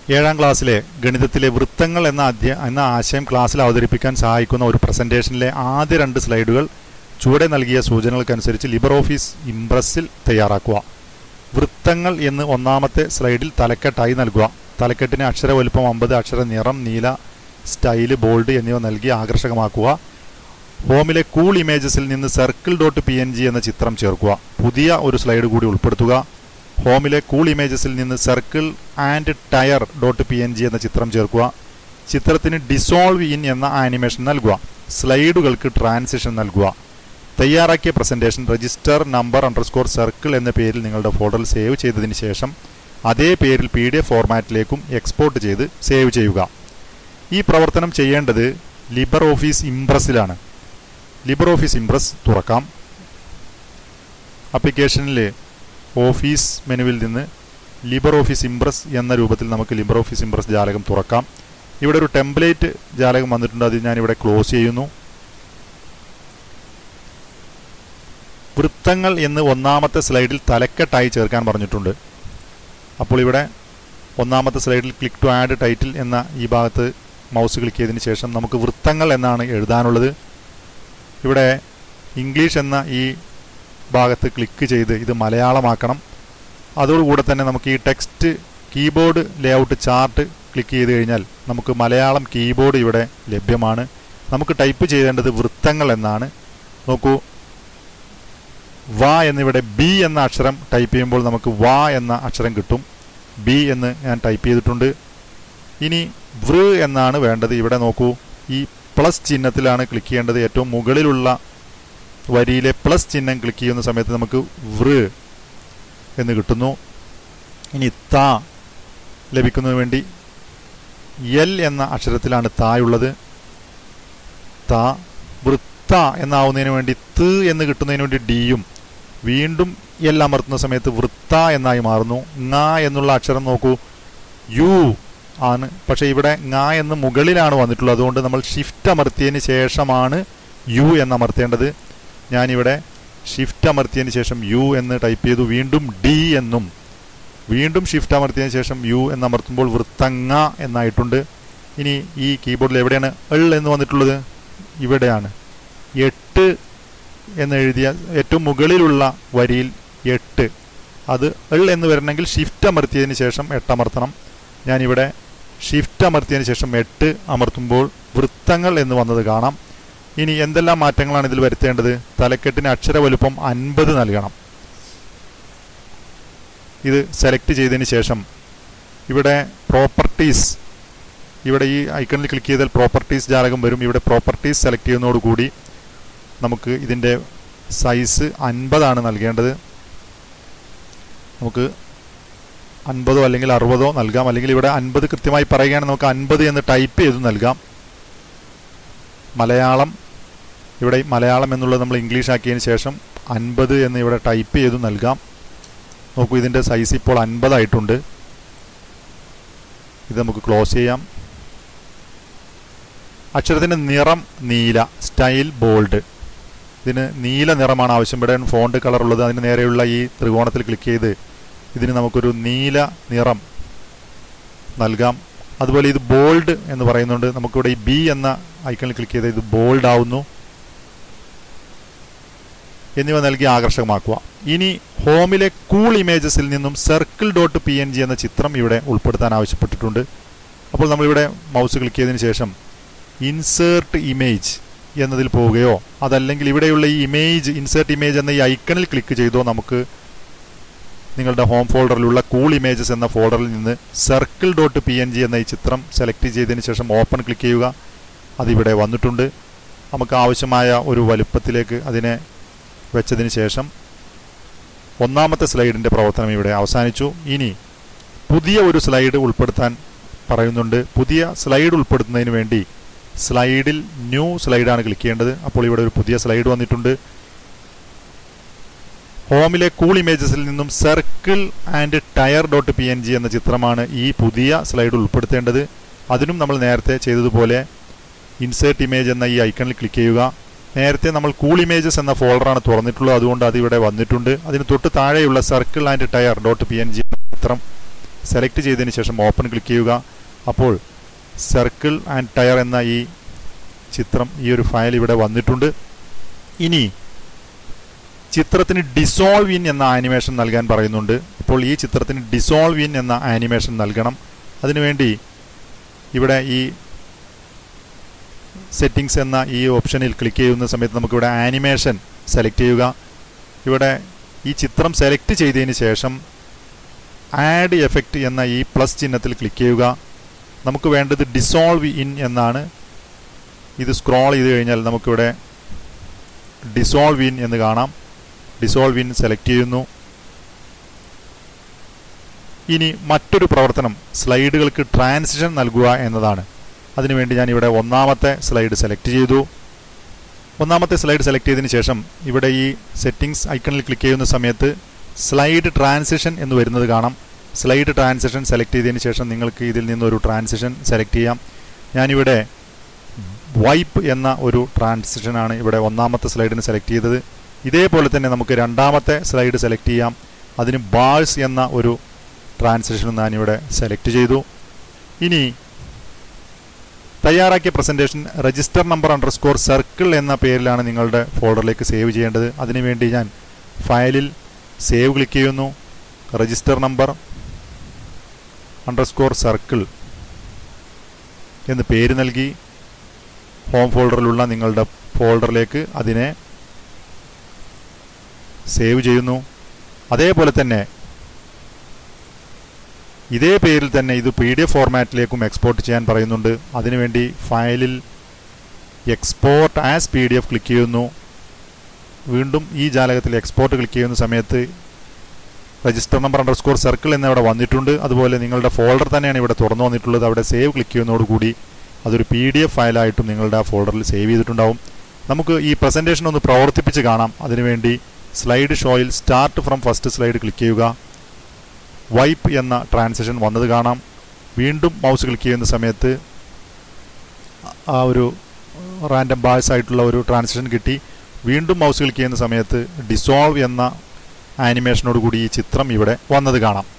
ഏഴാം ക്ലാസ്സിലെ ഗണിതത്തിലെ വൃത്തങ്ങൾ എന്ന അധ്യ എന്ന ആശയം ക്ലാസ്സിൽ അവതരിപ്പിക്കാൻ സഹായിക്കുന്ന ഒരു പ്രസന്റേഷനിലെ ആദ്യ രണ്ട് സ്ലൈഡുകൾ ചുവടെ നൽകിയ സൂചനകൾക്കനുസരിച്ച് ലിബർ ഓഫീസ് ഇംപ്രസിൽ തയ്യാറാക്കുക വൃത്തങ്ങൾ എന്ന് ഒന്നാമത്തെ സ്ലൈഡിൽ തലക്കെട്ടായി നൽകുക തലക്കെട്ടിന് അക്ഷര വലുപ്പം അമ്പത് അക്ഷര നിറം നീല സ്റ്റൈല് ബോൾഡ് എന്നിവ നൽകി ആകർഷകമാക്കുക ഹോമിലെ കൂൾ ഇമേജസിൽ നിന്ന് circle dot P N G എന്ന ചിത്രം ചേർക്കുക പുതിയ ഒരു സ്ലൈഡ് കൂടി ഉൾപ്പെടുത്തുക ഹോമിലെ കൂൾ ഇമേജസിൽ നിന്ന് circle and tyre dot P N G എന്ന ചിത്രം ചേർക്കുക ചിത്രത്തിന് ഡിസോൾവ് ഇൻ എന്ന ആനിമേഷൻ നൽകുക സ്ലൈഡുകൾക്ക് ട്രാൻസിഷൻ നൽകുക തയ്യാറാക്കിയ presentation register number underscore circle എന്ന പേരിൽ നിങ്ങളുടെ ഫോൾഡറിൽ സേവ് ചെയ്തതിന് ശേഷം അതേ പേരിൽ പി ഡി എഫ് ഫോർമാറ്റിലേക്കും എക്സ്പോർട്ട് ചെയ്ത് സേവ് ചെയ്യുക ഈ പ്രവർത്തനം ചെയ്യേണ്ടത് ലിബർ ഓഫീസ് ഇംപ്രസിലാണ് ലിബർ ഓഫീസ് ഇംപ്രസ് തുറക്കാം ആപ്ലിക്കേഷനിൽ ഓഫീസ് മെനുവിൽ നിന്ന് ലിബർ ഓഫീസ് ഇംപ്രസ് എന്ന രൂപത്തിൽ നമുക്ക് ലിബർ ഓഫീസ് ഇംപ്രസ് ജാലകം തുറക്കാം ഇവിടെ ഒരു ടെംപ്ലേറ്റ് ജാലകം വന്നിട്ടുണ്ട് അത് ഞാനിവിടെ ക്ലോസ് ചെയ്യുന്നു വൃത്തങ്ങൾ എന്ന് ഒന്നാമത്തെ സ്ലൈഡിൽ തലക്കെട്ടായി ചേർക്കാൻ പറഞ്ഞിട്ടുണ്ട് അപ്പോൾ ഇവിടെ ഒന്നാമത്തെ സ്ലൈഡിൽ ക്ലിക്ക് ടു ആഡ് ടൈറ്റിൽ എന്ന ഈ ഭാഗത്ത് മൗസ് ക്ലിക്ക് ചെയ്തതിന് ശേഷം നമുക്ക് വൃത്തങ്ങൾ എന്നാണ് എഴുതാനുള്ളത് ഇവിടെ ഇംഗ്ലീഷ് എന്ന ഈ ഭാഗത്ത് ക്ലിക്ക് ചെയ്ത് ഇത് മലയാളമാക്കണം അതോടുകൂടെ തന്നെ നമുക്ക് ഈ text keyboard layout chart click ചെയ്ത് കഴിഞ്ഞാൽ നമുക്ക് മലയാളം കീബോർഡ് ഇവിടെ ലഭ്യമാണ് നമുക്ക് ടൈപ്പ് ചെയ്യേണ്ടത് വൃത്തങ്ങൾ എന്നാണ് നോക്കൂ വ എന്നിവിടെ ബി എന്ന അക്ഷരം ടൈപ്പ് ചെയ്യുമ്പോൾ നമുക്ക് വ എന്ന അക്ഷരം കിട്ടും ബി എന്ന് ഞാൻ ടൈപ്പ് ചെയ്തിട്ടുണ്ട് ഇനി വൃ എന്നാണ് വേണ്ടത് ഇവിടെ നോക്കൂ ഈ പ്ലസ് ചിഹ്നത്തിലാണ് ക്ലിക്ക് ചെയ്യേണ്ടത് ഏറ്റവും മുകളിലുള്ള വരിയിലെ പ്ലസ് ചിഹ്നം ക്ലിക്ക് ചെയ്യുന്ന സമയത്ത് നമുക്ക് വൃ എന്ന് കിട്ടുന്നു ഇനി ത ലഭിക്കുന്നതിന് വേണ്ടി എൽ എന്ന അക്ഷരത്തിലാണ് തായുള്ളത് ത വൃത്ത എന്നാവുന്നതിന് വേണ്ടി ത് എന്ന് കിട്ടുന്നതിന് വേണ്ടി ഡിയും വീണ്ടും എൽ അമർത്തുന്ന സമയത്ത് വൃത്ത എന്നായി മാറുന്നു ങ എന്നുള്ള അക്ഷരം നോക്കൂ യു ആണ് പക്ഷേ ഇവിടെ ങ എന്ന് മുകളിലാണ് വന്നിട്ടുള്ളത് അതുകൊണ്ട് നമ്മൾ ഷിഫ്റ്റ് അമർത്തിയതിന് ശേഷമാണ് യു എന്ന് അമർത്തേണ്ടത് ഞാനിവിടെ ഷിഫ്റ്റ് അമർത്തിയതിന് ശേഷം യു എന്ന് ടൈപ്പ് ചെയ്തു വീണ്ടും ഡി എന്നും വീണ്ടും ഷിഫ്റ്റ് അമർത്തിയതിന് ശേഷം യു എന്ന് അമർത്തുമ്പോൾ വൃത്തങ്ങ എന്നായിട്ടുണ്ട് ഇനി ഈ കീബോർഡിൽ എവിടെയാണ് എൾ എന്ന് വന്നിട്ടുള്ളത് ഇവിടെയാണ് എട്ട് എന്ന് എഴുതിയ ഏറ്റവും മുകളിലുള്ള വരിയിൽ എട്ട് അത് എൾ എന്ന് വരണമെങ്കിൽ ഷിഫ്റ്റ് അമർത്തിയതിന് ശേഷം എട്ട് അമർത്തണം ഞാനിവിടെ ഷിഫ്റ്റ് അമർത്തിയതിന് ശേഷം എട്ട് അമർത്തുമ്പോൾ വൃത്തങ്ങൾ എന്ന് വന്നത് കാണാം ഇനി എന്തെല്ലാം മാറ്റങ്ങളാണ് ഇതിൽ വരുത്തേണ്ടത് തലക്കെട്ടിന് അക്ഷര വലുപ്പം അൻപത് നൽകണം ഇത് സെലക്ട് ചെയ്തതിന് ശേഷം ഇവിടെ പ്രോപ്പർട്ടീസ് ഇവിടെ ഈ ഐക്കണിൽ ക്ലിക്ക് ചെയ്താൽ പ്രോപ്പർട്ടീസ് ജാലകം വരും ഇവിടെ പ്രോപ്പർട്ടീസ് സെലക്ട് ചെയ്യുന്നതോടുകൂടി നമുക്ക് ഇതിൻ്റെ സൈസ് അൻപതാണ് നൽകേണ്ടത് നമുക്ക് അൻപതോ അല്ലെങ്കിൽ അറുപതോ നൽകാം അല്ലെങ്കിൽ ഇവിടെ അൻപത് കൃത്യമായി പറയുകയാണെങ്കിൽ നമുക്ക് അൻപത് എന്ന് ടൈപ്പ് ചെയ്ത് നൽകാം മലയാളം ഇവിടെ മലയാളം എന്നുള്ളത് നമ്മൾ ഇംഗ്ലീഷ് ആക്കിയതിന് ശേഷം അൻപത് എന്ന് ഇവിടെ ടൈപ്പ് ചെയ്ത് നൽകാം നോക്കൂ ഇതിൻ്റെ സൈസ് ഇപ്പോൾ അൻപതായിട്ടുണ്ട് ഇത് നമുക്ക് ക്ലോസ് ചെയ്യാം അക്ഷരത്തിൻ്റെ നിറം നീല സ്റ്റൈൽ ബോൾഡ് ഇതിന് നീല നിറമാണ് ആവശ്യം ഇവിടെ ഫോണ്ട് കളർ ഉള്ളത് അതിന് നേരെയുള്ള ഈ ത്രികോണത്തിൽ ക്ലിക്ക് ചെയ്ത് ഇതിന് നമുക്കൊരു നീല നിറം നൽകാം അതുപോലെ ഇത് ബോൾഡ് എന്ന് പറയുന്നുണ്ട് നമുക്കിവിടെ ഈ ബി എന്ന ഐക്കണിൽ ക്ലിക്ക് ചെയ്ത് ഇത് ബോൾഡ് ആവുന്നു എന്നിവ നൽകി ആകർഷകമാക്കുക ഇനി ഹോമിലെ കൂൾ ഇമേജസിൽ നിന്നും circle dot P N G എന്ന ചിത്രം ഇവിടെ ഉൾപ്പെടുത്താൻ ആവശ്യപ്പെട്ടിട്ടുണ്ട് അപ്പോൾ നമ്മളിവിടെ മൗസ് ക്ലിക്ക് ചെയ്തതിന് ശേഷം ഇൻസേർട്ട് ഇമേജ് എന്നതിൽ പോവുകയോ അതല്ലെങ്കിൽ ഇവിടെയുള്ള ഈ ഇമേജ് ഇൻസേർട്ട് ഇമേജ് എന്ന ഈ ഐക്കണിൽ ക്ലിക്ക് ചെയ്തോ നമുക്ക് നിങ്ങളുടെ ഹോം ഫോൾഡറിലുള്ള കൂൾ ഇമേജസ് എന്ന ഫോൾഡറിൽ നിന്ന് circle dot P N G എന്ന ഈ ചിത്രം സെലക്ട് ചെയ്തതിന് ശേഷം ഓപ്പൺ ക്ലിക്ക് ചെയ്യുക അതിവിടെ വന്നിട്ടുണ്ട് നമുക്ക് ആവശ്യമായ ഒരു വലുപ്പത്തിലേക്ക് അതിനെ വെച്ചതിന് ശേഷം ഒന്നാമത്തെ സ്ലൈഡിൻ്റെ പ്രവർത്തനം ഇവിടെ അവസാനിച്ചു ഇനി പുതിയ ഒരു സ്ലൈഡ് ഉൾപ്പെടുത്താൻ പറയുന്നുണ്ട് പുതിയ സ്ലൈഡ് ഉൾപ്പെടുത്തുന്നതിന് വേണ്ടി സ്ലൈഡിൽ ന്യൂ സ്ലൈഡാണ് ക്ലിക്ക് ചെയ്യേണ്ടത് അപ്പോൾ ഇവിടെ ഒരു പുതിയ സ്ലൈഡ് വന്നിട്ടുണ്ട് ഹോമിലെ കൂൾ ഇമേജസിൽ നിന്നും circle and tyre dot P N G എന്ന ചിത്രമാണ് ഈ പുതിയ സ്ലൈഡ് ഉൾപ്പെടുത്തേണ്ടത് അതിനും നമ്മൾ നേരത്തെ ചെയ്തതുപോലെ ഇൻസേർട്ട് ഇമേജ് എന്ന ഈ ഐക്കണിൽ ക്ലിക്ക് ചെയ്യുക നേരത്തെ നമ്മൾ കൂൾ ഇമേജസ് എന്ന ഫോൾഡറാണ് തുറന്നിട്ടുള്ളത് അതുകൊണ്ട് അത് ഇവിടെ വന്നിട്ടുണ്ട് അതിന് തൊട്ട് താഴെയുള്ള circle and tyre dot P N G ചിത്രം സെലക്ട് ചെയ്തതിന് ശേഷം ഓപ്പൺ ക്ലിക്ക് ചെയ്യുക അപ്പോൾ സർക്കിൾ ആൻഡ് ടയർ എന്ന ഈ ചിത്രം ഈ ഒരു ഫയൽ ഇവിടെ വന്നിട്ടുണ്ട് ഇനി ചിത്രത്തിന് ഡിസോൾവ് ഇൻ എന്ന ആനിമേഷൻ നൽകാൻ പറയുന്നുണ്ട് അപ്പോൾ ഈ ചിത്രത്തിന് ഡിസോൾവ് ഇൻ എന്ന ആനിമേഷൻ നൽകണം അതിനുവേണ്ടി ഇവിടെ ഈ സെറ്റിംഗ്സ് എന്ന ഈ ഓപ്ഷനിൽ ക്ലിക്ക് ചെയ്യുന്ന സമയത്ത് നമുക്കിവിടെ ആനിമേഷൻ സെലക്ട് ചെയ്യുക ഇവിടെ ഈ ചിത്രം സെലക്ട് ചെയ്തതിന് ശേഷം ആഡ് എഫക്റ്റ് എന്ന ഈ പ്ലസ് ചിഹ്നത്തിൽ ക്ലിക്ക് ചെയ്യുക നമുക്ക് വേണ്ടത് ഡിസോൾവ് ഇൻ എന്നാണ് ഇത് സ്ക്രോൾ ചെയ്ത് കഴിഞ്ഞാൽ നമുക്കിവിടെ ഡിസോൾവ് ഇൻ എന്ന് കാണാം ഡിസോൾവ് ഇൻ സെലക്ട് ചെയ്യുന്നു ഇനി മറ്റൊരു പ്രവർത്തനം സ്ലൈഡുകൾക്ക് ട്രാൻസിഷൻ നൽകുക എന്നതാണ് അതിനുവേണ്ടി ഞാൻ ഇവിടെ ഒന്നാമത്തെ സ്ലൈഡ് സെലക്ട് ചെയ്തു ഒന്നാമത്തെ സ്ലൈഡ് സെലക്ട് ചെയ്തതിന് ശേഷം ഇവിടെ ഈ സെറ്റിംഗ്സ് ഐക്കണിൽ ക്ലിക്ക് ചെയ്യുന്ന സമയത്ത് സ്ലൈഡ് ട്രാൻസിഷൻ എന്ന് വരുന്നത് കാണാം സ്ലൈഡ് ട്രാൻസിഷൻ സെലക്ട് ചെയ്തതിന് ശേഷം നിങ്ങൾക്ക് ഇതിൽ നിന്നൊരു ട്രാൻസിഷൻ സെലക്ട് ചെയ്യാം ഞാനിവിടെ വൈപ്പ് എന്ന ഒരു ട്രാൻസിഷനാണ് ഇവിടെ ഒന്നാമത്തെ സ്ലൈഡിന് സെലക്ട് ചെയ്തത് ഇതേപോലെ തന്നെ നമുക്ക് രണ്ടാമത്തെ സ്ലൈഡ് സെലക്ട് ചെയ്യാം അതിന് ബാൾസ് എന്ന ഒരു ട്രാൻസിഷൻ ഞാനിവിടെ സെലക്ട് ചെയ്തു ഇനി തയ്യാറാക്കിയ presentation register number underscore circle എന്ന പേരിലാണ് നിങ്ങളുടെ ഫോൾഡറിലേക്ക് സേവ് ചെയ്യേണ്ടത് അതിനുവേണ്ടി ഞാൻ ഫയലിൽ സേവ് ക്ലിക്ക് ചെയ്യുന്നു രജിസ്റ്റർ നമ്പർ അണ്ടർസ്കോർ സർക്കിൾ എന്ന് പേര് നൽകി ഹോം ഫോൾഡറിലുള്ള നിങ്ങളുടെ ഫോൾഡറിലേക്ക് അതിനെ സേവ് ചെയ്യുന്നു അതേപോലെ തന്നെ ഇതേ പേരിൽ തന്നെ ഇത് പി ഡി എഫ് ഫോർമാറ്റിലേക്കും എക്സ്പോർട്ട് ചെയ്യാൻ പറയുന്നുണ്ട് അതിനുവേണ്ടി ഫയലിൽ export as P D F click ചെയ്യുന്നു വീണ്ടും ഈ ജാലകത്തിൽ എക്സ്പോർട്ട് ക്ലിക്ക് ചെയ്യുന്ന സമയത്ത് register number underscore circle എന്നിവിടെ വന്നിട്ടുണ്ട് അതുപോലെ നിങ്ങളുടെ ഫോൾഡർ തന്നെയാണ് ഇവിടെ തുറന്നു വന്നിട്ടുള്ളത് അവിടെ സേവ് ക്ലിക്ക് ചെയ്യുന്നതോടുകൂടി അതൊരു പി ഡി എഫ് ഫയലായിട്ടും നിങ്ങളുടെ ആ ഫോൾഡറിൽ സേവ് ചെയ്തിട്ടുണ്ടാവും നമുക്ക് ഈ പ്രസൻറ്റേഷൻ ഒന്ന് പ്രവർത്തിപ്പിച്ച് കാണാം അതിനുവേണ്ടി സ്ലൈഡ് ഷോയിൽ start from first slide click ചെയ്യുക വൈപ്പ് എന്ന ട്രാൻസിഷൻ വന്നത് കാണാം വീണ്ടും മൗസ് ക്ലിക്ക് ചെയ്യുന്ന സമയത്ത് ആ ഒരു റാൻഡം ബാഴ്സ് ആയിട്ടുള്ള ഒരു ട്രാൻസിഷൻ കിട്ടി വീണ്ടും മൗസ് ക്ലിക്ക് ചെയ്യുന്ന സമയത്ത് ഡിസോൾവ് എന്ന ആനിമേഷനോട് കൂടി ഈ ചിത്രം ഇവിടെ വന്നത് കാണാം